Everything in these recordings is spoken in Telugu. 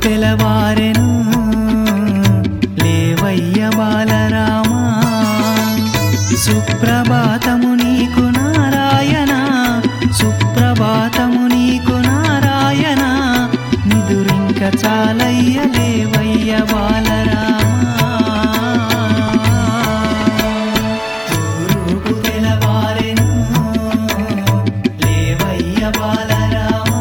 తెలవారెను లేవయ్య బాలరామా సుప్రభాతము నీకు నారాయణ సుప్రభాతము నీకు నారాయణ నిదురింక చాలయ్య లేవయ్య బాలరామా ఊరుకు తెలవారెను లేవయ్య బాలరామా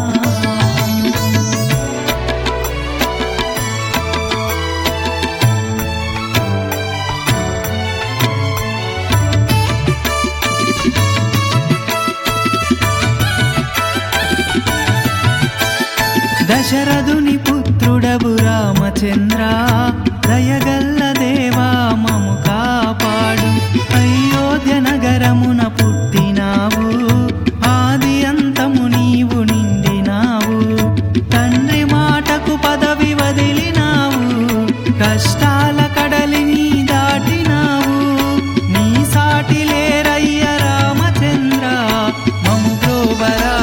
దశరథుని పుత్రుడవు రామచంద్ర దయగల్ల దేవా మము కాపాడు అయోధ్య నగరమున పుట్టినావు ఆది అంతము నీవు నిండినావు తండ్రి మాటకు పదవి వదిలినావు కష్టాల కడలిని దాటినావు నీ సాటి లేరయ్య రామచంద్ర మము బ్రోవరా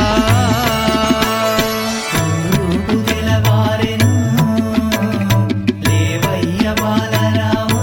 ఊరుకు తెలవారెను లేవయ్య బాలరామా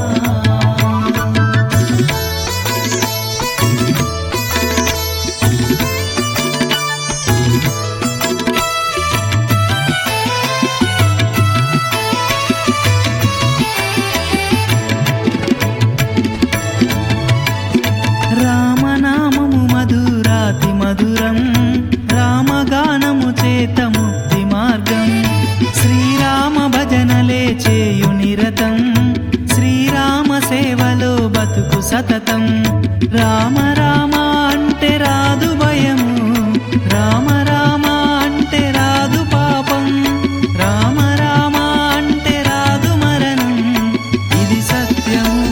రామనామము మధురాతి మధురం రామగానము చేత ముక్తి మార్గం శ్రీరామ భజనలే చేయు నిరతం శ్రీరామ సేవలో బతుకు సతతం రామ రామ అంటే రాదు భయము రామ రామ అంటే రాదు పాపం రామ రామ అంటే రాదు మరణం ఇది సత్యము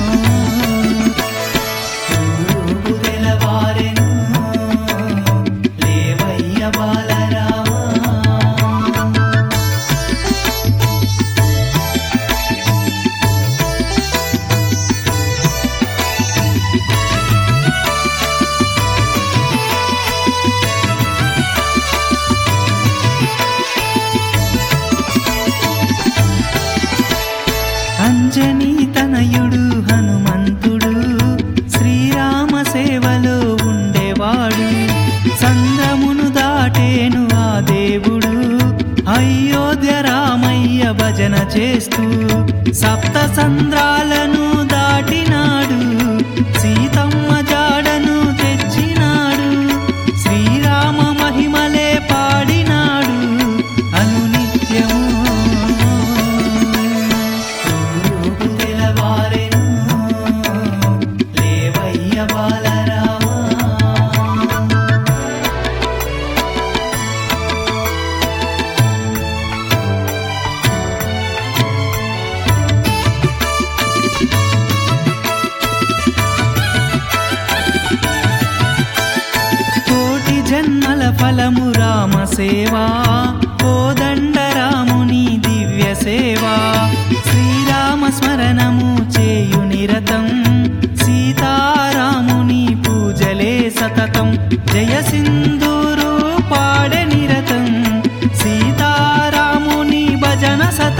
ఊరుకు తెలవారెను లేవయ్య బాలరామా అంజనీ తనయుడు హనుమంతుడు శ్రీరామ సేవలో ఉండేవాడు సంద్రమును దాటేను ఆ దేవుడు అయోధ్య రామయ్య భజన చేస్తూ సప్త సంద్రాలను దాటినాడు సీతమ్మ జాడను తెచ్చినాడు శ్రీరామ మహిమలే పాడినాడు అనునిత్యము ఊరుకు తెలవారెను లేవయ్య బాలరామా కోటి జన్మల ఫలము రామ సేవా కోదండ రాముని దివ్య సేవా శ్రీరామ స్మరణము చేయు నిరతం సీతారాముని పూజలే సతతం జయ సింధూరు పాడ నిరతం సీతారాముని భజన సత